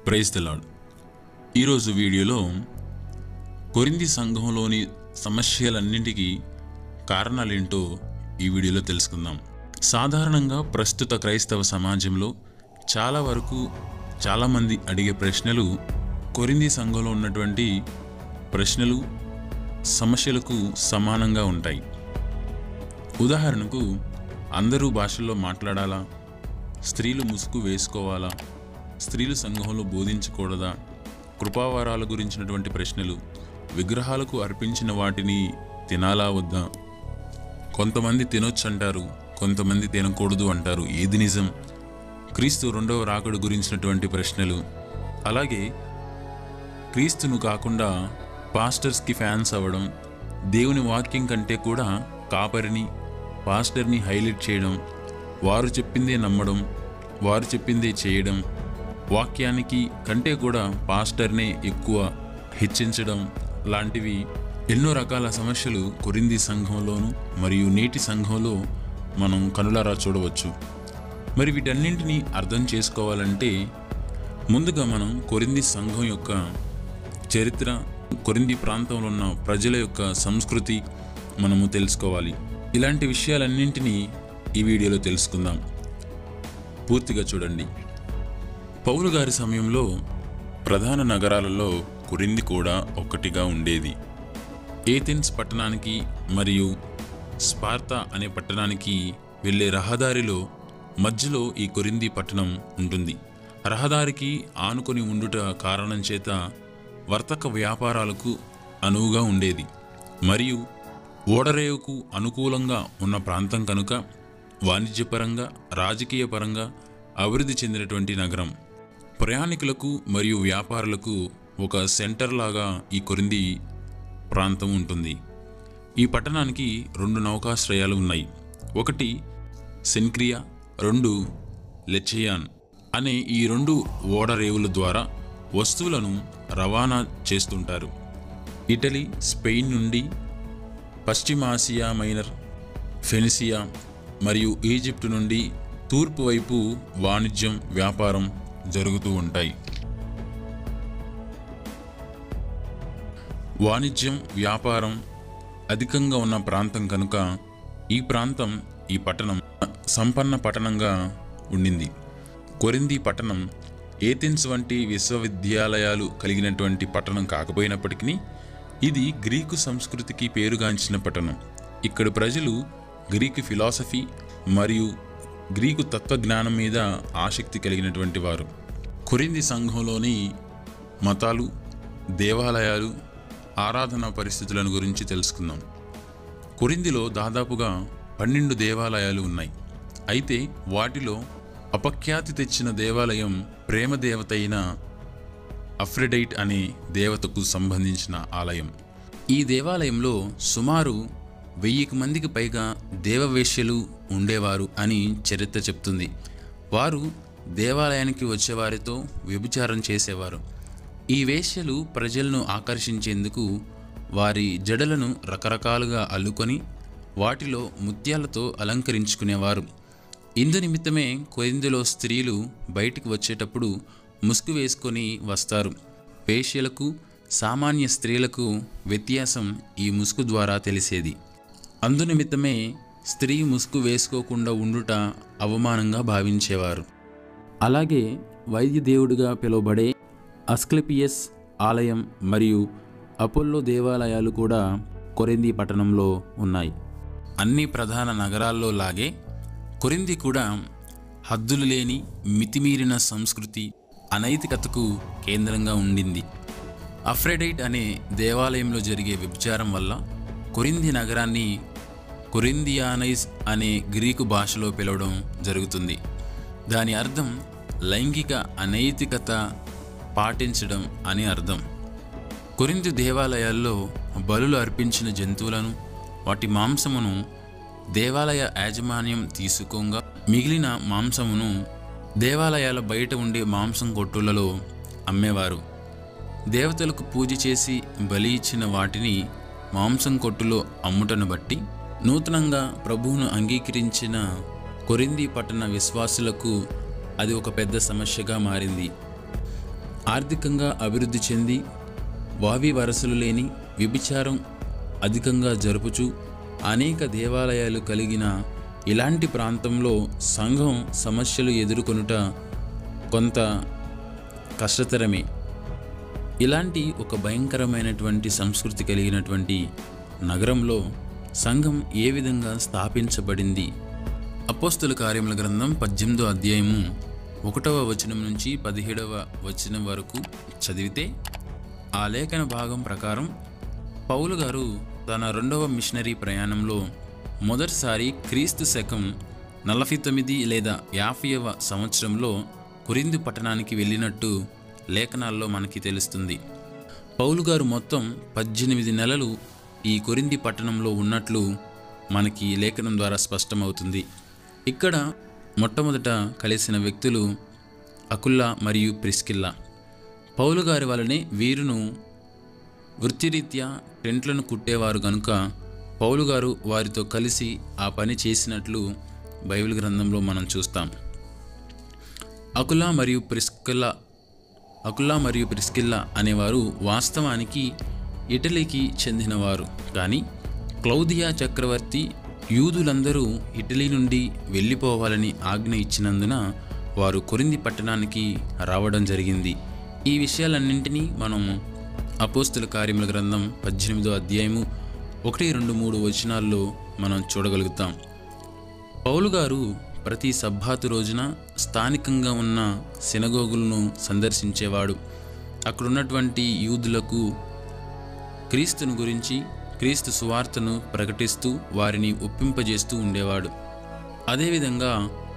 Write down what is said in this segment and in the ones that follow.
praise the lord ఈరోజు వీడియోలో కొరింది సంఘంలోని సమస్యలన్నింటికీ కారణాలేంటో ఈ వీడియోలో తెలుసుకుందాం సాధారణంగా ప్రస్తుత క్రైస్తవ సమాజంలో చాలా వరకు చాలామంది అడిగే ప్రశ్నలు కొరింది సంఘంలో ఉన్నటువంటి ప్రశ్నలు సమస్యలకు సమానంగా ఉంటాయి ఉదాహరణకు అందరూ భాషల్లో మాట్లాడాలా స్త్రీలు ముసుగు వేసుకోవాలా స్త్రీలు సంఘంలో బోధించకూడదా కృపావారాల గురించినటువంటి ప్రశ్నలు విగ్రహాలకు అర్పించిన వాటిని తినాలా వద్దా కొంతమంది తినొచ్చు అంటారు కొంతమంది తినకూడదు అంటారు ఏది నిజం క్రీస్తు రెండవ రాకడు గురించినటువంటి ప్రశ్నలు అలాగే క్రీస్తును కాకుండా పాస్టర్స్కి ఫ్యాన్స్ అవ్వడం దేవుని వాక్యం కంటే కూడా కాపరిని పాస్టర్ని హైలైట్ చేయడం వారు చెప్పిందే నమ్మడం వారు చెప్పిందే చేయడం వాక్యానికి కంటే కూడా పాస్టర్నే ఎక్కువ హెచ్చించడం లాంటివి ఎన్నో రకాల సమస్యలు కొరింది సంఘంలోను మరియు నేటి సంఘంలో మనం కనులారా చూడవచ్చు మరి వీటన్నింటినీ అర్థం చేసుకోవాలంటే ముందుగా మనం కొరింది సంఘం యొక్క చరిత్ర కొరింది ప్రాంతంలో ఉన్న ప్రజల యొక్క సంస్కృతి మనము తెలుసుకోవాలి ఇలాంటి విషయాలన్నింటినీ ఈ వీడియోలో తెలుసుకుందాం పూర్తిగా చూడండి పౌలు గారి సమయంలో ప్రధాన నగరాలలో కొరింది కూడా ఒక్కటిగా ఉండేది ఏథెన్స్ పట్టణానికి మరియు స్పార్తా అనే పట్టణానికి వెళ్ళే రహదారిలో మధ్యలో ఈ కొరింది పట్టణం ఉంటుంది రహదారికి ఆనుకొని ఉండుట కారణం చేత వర్తక వ్యాపారాలకు అనువుగా ఉండేది మరియు ఓడరేవుకు అనుకూలంగా ఉన్న ప్రాంతం కనుక వాణిజ్యపరంగా రాజకీయ పరంగా అభివృద్ధి చెందినటువంటి నగరం ప్రయాణికులకు మరియు వ్యాపారులకు ఒక సెంటర్ లాగా ఈ కొరింది ప్రాంతం ఉంటుంది ఈ పట్టణానికి రెండు నౌకాశ్రయాలు ఉన్నాయి ఒకటి సెన్క్రియా రెండు లెచయాన్ అనే ఈ రెండు ఓడరేవుల ద్వారా వస్తువులను రవాణా చేస్తుంటారు ఇటలీ స్పెయిన్ నుండి పశ్చిమాసియా మైనర్ ఫెనిసియా మరియు ఈజిప్ట్ నుండి తూర్పు వైపు వాణిజ్యం వ్యాపారం జరుగుతూ ఉంటాయి వాణిజ్యం వ్యాపారం అధికంగా ఉన్న ప్రాంతం కనుక ఈ ప్రాంతం ఈ పట్టణం సంపన్న పట్టణంగా ఉండింది కొరింది పట్టణం ఏథెన్స్ వంటి విశ్వవిద్యాలయాలు కలిగినటువంటి పట్టణం కాకపోయినప్పటికీ ఇది గ్రీకు సంస్కృతికి పేరుగాంచిన పట్టణం ఇక్కడ ప్రజలు గ్రీకు ఫిలాసఫీ మరియు గ్రీకు తత్వజ్ఞానం మీద ఆసక్తి కలిగినటువంటి వారు కొరింది సంఘంలోని మతాలు దేవాలయాలు ఆరాధనా పరిస్థితులను గురించి తెలుసుకుందాం కొరిందిలో దాదాపుగా పన్నెండు దేవాలయాలు ఉన్నాయి అయితే వాటిలో అపఖ్యాతి తెచ్చిన దేవాలయం ప్రేమ దేవత అయిన అఫ్రెడైట్ అనే దేవతకు సంబంధించిన ఆలయం ఈ దేవాలయంలో సుమారు వెయ్యికి మందికి పైగా దేవవేశ్యలు ఉండేవారు అని చరిత్ర చెప్తుంది వారు దేవాలయానికి వచ్చేవారితో వ్యభిచారం చేసేవారు ఈ వేశ్యలు ప్రజలను ఆకర్షించేందుకు వారి జడలను రకరకాలుగా అల్లుకొని వాటిలో ముత్యాలతో అలంకరించుకునేవారు ఇందు నిమిత్తమే కొరిందులో స్త్రీలు బయటికి వచ్చేటప్పుడు ముసుగు వేసుకొని వస్తారు వేశ్యలకు సామాన్య స్త్రీలకు వ్యత్యాసం ఈ ముసుగు ద్వారా తెలిసేది అందునిమిత్తమే స్త్రీ ముసుగు వేసుకోకుండా ఉండుట అవమానంగా భావించేవారు అలాగే వైద్య దేవుడిగా పిలువబడే అస్క్లెపియస్ ఆలయం మరియు అపోల్లో దేవాలయాలు కూడా కొరింది పట్టణంలో ఉన్నాయి అన్ని ప్రధాన నగరాల్లో లాగే కొరింది కూడా హద్దులు లేని మితిమీరిన సంస్కృతి అనైతికతకు కేంద్రంగా ఉండింది అఫ్రెడైట్ అనే దేవాలయంలో జరిగే వ్యభిచారం వల్ల కొరింది నగరాన్ని కొరిందియానైస్ అనే గ్రీకు భాషలో పిలవడం జరుగుతుంది దాని అర్థం లైంగిక అనైతికత పాటించడం అని అర్థం కొరింది దేవాలయాల్లో బలులు అర్పించిన జంతువులను వాటి మాంసమును దేవాలయ యాజమాన్యం తీసుకోగా మిగిలిన మాంసమును దేవాలయాల బయట ఉండే మాంసం కొట్టులలో అమ్మేవారు దేవతలకు పూజ చేసి బలి ఇచ్చిన వాటిని మాంసం కొట్టులో అమ్ముటను బట్టి నూతనంగా ప్రభువును అంగీకరించిన కొరింది పట్టణ విశ్వాసులకు అది ఒక పెద్ద సమస్యగా మారింది ఆర్థికంగా అభివృద్ధి చెంది వావి వరసలు లేని వ్యభిచారం అధికంగా జరుపుచు అనేక దేవాలయాలు కలిగిన ఇలాంటి ప్రాంతంలో సంఘం సమస్యలు ఎదుర్కొనుట కొంత కష్టతరమే ఇలాంటి ఒక భయంకరమైనటువంటి సంస్కృతి కలిగినటువంటి నగరంలో సంఘం ఏ విధంగా స్థాపించబడింది అపోస్తుల కార్యముల గ్రంథం పద్దెనిమిదో అధ్యాయము ఒకటవ వచనం నుంచి పదిహేడవ వచనం వరకు చదివితే ఆ లేఖన భాగం ప్రకారం పౌలు గారు తన రెండవ మిషనరీ ప్రయాణంలో మొదటిసారి క్రీస్తు శకం నలభై తొమ్మిది లేదా యాభైవ సంవత్సరంలో కురిందు పట్టణానికి వెళ్ళినట్టు లేఖనాల్లో మనకి తెలుస్తుంది పౌలు గారు మొత్తం పద్దెనిమిది నెలలు ఈ కొరింది పట్టణంలో ఉన్నట్లు మనకి లేఖనం ద్వారా స్పష్టమవుతుంది ఇక్కడ మొట్టమొదట కలిసిన వ్యక్తులు అకుల్లా మరియు ప్రిస్కిల్లా పౌలు గారి వలనే వీరును వృత్తిరీత్యా టెంట్లను కుట్టేవారు గనుక పౌలు గారు వారితో కలిసి ఆ పని చేసినట్లు బైబిల్ గ్రంథంలో మనం చూస్తాం అకులా మరియు ప్రిస్కిల్లా అకుల్లా మరియు ప్రిస్కిల్లా అనేవారు వాస్తవానికి ఇటలీకి చెందినవారు కానీ క్లౌదియా చక్రవర్తి యూదులందరూ ఇటలీ నుండి వెళ్ళిపోవాలని ఆజ్ఞ ఇచ్చినందున వారు కొరింది పట్టణానికి రావడం జరిగింది ఈ విషయాలన్నింటినీ మనం అపోస్తుల కార్యముల గ్రంథం పద్దెనిమిదో అధ్యాయము ఒకటి రెండు మూడు వచనాల్లో మనం చూడగలుగుతాం పౌలు గారు ప్రతి సబ్బాతు రోజున స్థానికంగా ఉన్న సినగోగులను సందర్శించేవాడు అక్కడున్నటువంటి యూదులకు క్రీస్తును గురించి క్రీస్తు సువార్తను ప్రకటిస్తూ వారిని ఒప్పింపజేస్తూ ఉండేవాడు అదేవిధంగా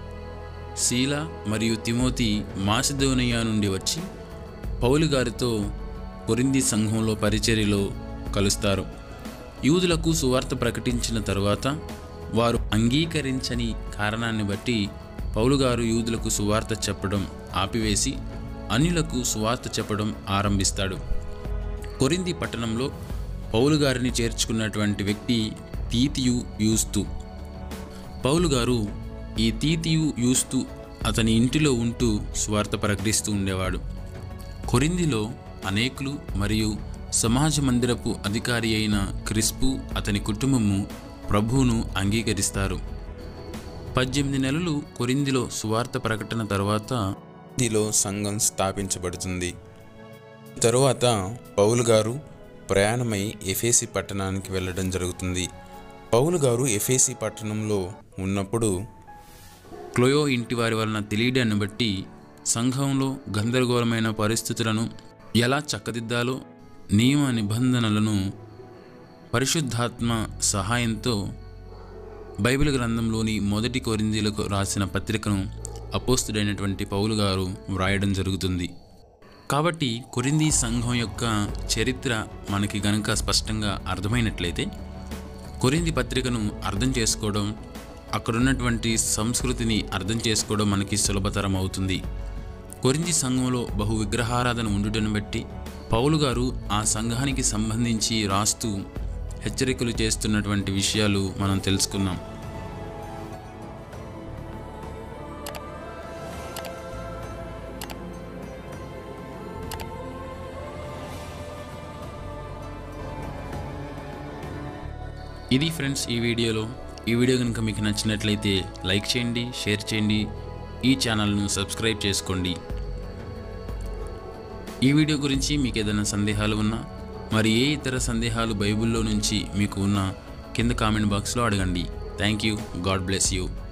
శీల మరియు తిమోతి మాసిదోనియా నుండి వచ్చి పౌలు గారితో కొరింది సంఘంలో పరిచర్యలో కలుస్తారు యూదులకు సువార్త ప్రకటించిన తరువాత వారు అంగీకరించని కారణాన్ని బట్టి పౌలు గారు యూదులకు సువార్త చెప్పడం ఆపివేసి అన్యులకు సువార్త చెప్పడం ఆరంభిస్తాడు కొరింది పట్టణంలో పౌలు గారిని చేర్చుకున్నటువంటి వ్యక్తి తీతియు యూస్తు పౌలు గారు ఈ తీతియు యూస్తు అతని ఇంటిలో ఉంటూ స్వార్థ ప్రకటిస్తూ ఉండేవాడు కొరిందిలో అనేకులు మరియు సమాజ మందిరపు అధికారి అయిన క్రిస్పు అతని కుటుంబము ప్రభువును అంగీకరిస్తారు పద్దెనిమిది నెలలు కొరిందిలో సువార్త ప్రకటన తర్వాత దిలో సంఘం స్థాపించబడుతుంది తరువాత పౌలు గారు ప్రయాణమై ఎఫేసి పట్టణానికి వెళ్ళడం జరుగుతుంది పౌలు గారు ఎఫేసి పట్టణంలో ఉన్నప్పుడు క్లోయో ఇంటి వారి వలన తెలియడాన్ని బట్టి సంఘంలో గందరగోళమైన పరిస్థితులను ఎలా చక్కదిద్దాలో నియమ నిబంధనలను పరిశుద్ధాత్మ సహాయంతో బైబిల్ గ్రంథంలోని మొదటి కొరిందీలకు రాసిన పత్రికను అపోస్తుడైనటువంటి పౌలు గారు వ్రాయడం జరుగుతుంది కాబట్టి కొరింది సంఘం యొక్క చరిత్ర మనకి గనక స్పష్టంగా అర్థమైనట్లయితే కొరింది పత్రికను అర్థం చేసుకోవడం అక్కడున్నటువంటి సంస్కృతిని అర్థం చేసుకోవడం మనకి సులభతరం అవుతుంది కొరింది సంఘంలో బహు విగ్రహారాధన ఉండుటను బట్టి పౌలు గారు ఆ సంఘానికి సంబంధించి రాస్తూ హెచ్చరికలు చేస్తున్నటువంటి విషయాలు మనం తెలుసుకున్నాం ఇది ఫ్రెండ్స్ ఈ వీడియోలో ఈ వీడియో కనుక మీకు నచ్చినట్లయితే లైక్ చేయండి షేర్ చేయండి ఈ ఛానల్ను సబ్స్క్రైబ్ చేసుకోండి ఈ వీడియో గురించి మీకు ఏదైనా సందేహాలు ఉన్నా మరి ఏ ఇతర సందేహాలు బైబిల్లో నుంచి మీకు ఉన్న కింద కామెంట్ బాక్స్లో అడగండి thank you God bless you